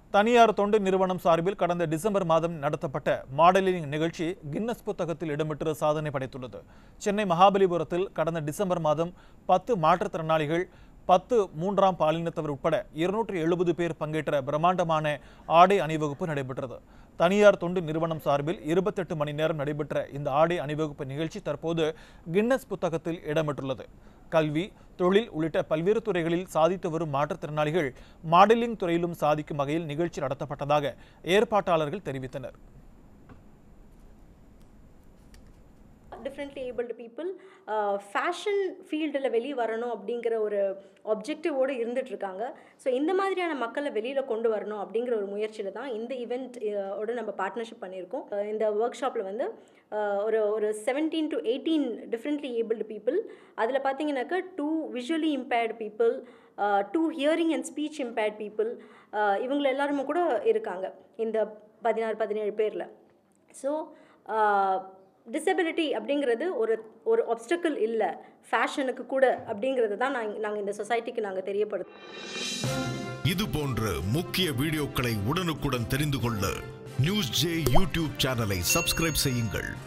தனியார் தொண்டு நிறுவனம் சார்பில் கடந்த டிசம்பர் மாதம் நடத்தப்பட்ட மாடலிங் நிகழ்ச்சி கின்னஸ் புத்தகத்தில் இடம்பெற்று சாதனை படைத்துள்ளது சென்னை மகாபலிபுரத்தில் கடந்த டிசம்பர் மாதம் பத்து மாற்றுத்திறனாளிகள் பத்து மூன்றாம் பாலினத்தவர் உட்பட இருநூற்று எழுபது பேர் பங்கேற்ற பிரம்மாண்டமான ஆடை அணிவகுப்பு நடைபெற்றது தனியார் தொண்டு நிறுவனம் சார்பில் இருபத்தெட்டு மணி நேரம் நடைபெற்ற இந்த ஆடை அணிவகுப்பு நிகழ்ச்சி தற்போது கின்னஸ் புத்தகத்தில் இடம்பெற்றுள்ளது கல்வி தொழில் உள்ளிட்ட பல்வேறு துறைகளில் சாதித்து வரும் மாற்றுத்திறனாளிகள் மாடலிங் துறையிலும் சாதிக்கும் வகையில் நிகழ்ச்சி நடத்தப்பட்டதாக ஏற்பாட்டாளர்கள் தெரிவித்தனர் டிஃப்ரெண்ட்லி ஏபிள்டு பீப்புள் ஃபேஷன் ஃபீல்டில் வெளியே வரணும் அப்படிங்கிற ஒரு ஆப்ஜெக்டிவோடு இருந்துகிட்ருக்காங்க ஸோ இந்த மாதிரியான மக்களை வெளியில் கொண்டு வரணும் அப்படிங்கிற ஒரு முயற்சியில் தான் இந்த ஈவெண்ட் ஓட நம்ம பார்ட்னர்ஷிப் பண்ணியிருக்கோம் அஹ் இந்த ஒர்க் ஷாப்பில் வந்து அஹ், ஒரு ஒரு seventeen to eighteen differently abled people அதில் பார்த்தீங்கன்னாக்கா two visually impaired people two hearing and speech impaired people இவங்க எல்லாருமே கூட இருக்காங்க இந்த பதினாறு பதினேழு பேரில் ஸோ டிசபிலிட்டி அப்படிங்கிறது ஒரு ஒரு obstacle இல்லை ஃபேஷனுக்கு கூட அப்படிங்கிறது தான் நாங்கள் நாங்கள் இந்த சொசைட்டிக்கு நாங்கள் தெரியப்படுத்தும் இது போன்ற முக்கிய வீடியோக்களை உடனுக்குடன் தெரிந்து கொள்ள நியூஸ் ஜே யூடியூப் சேனலை சப்ஸ்கிரைப் செய்யுங்கள்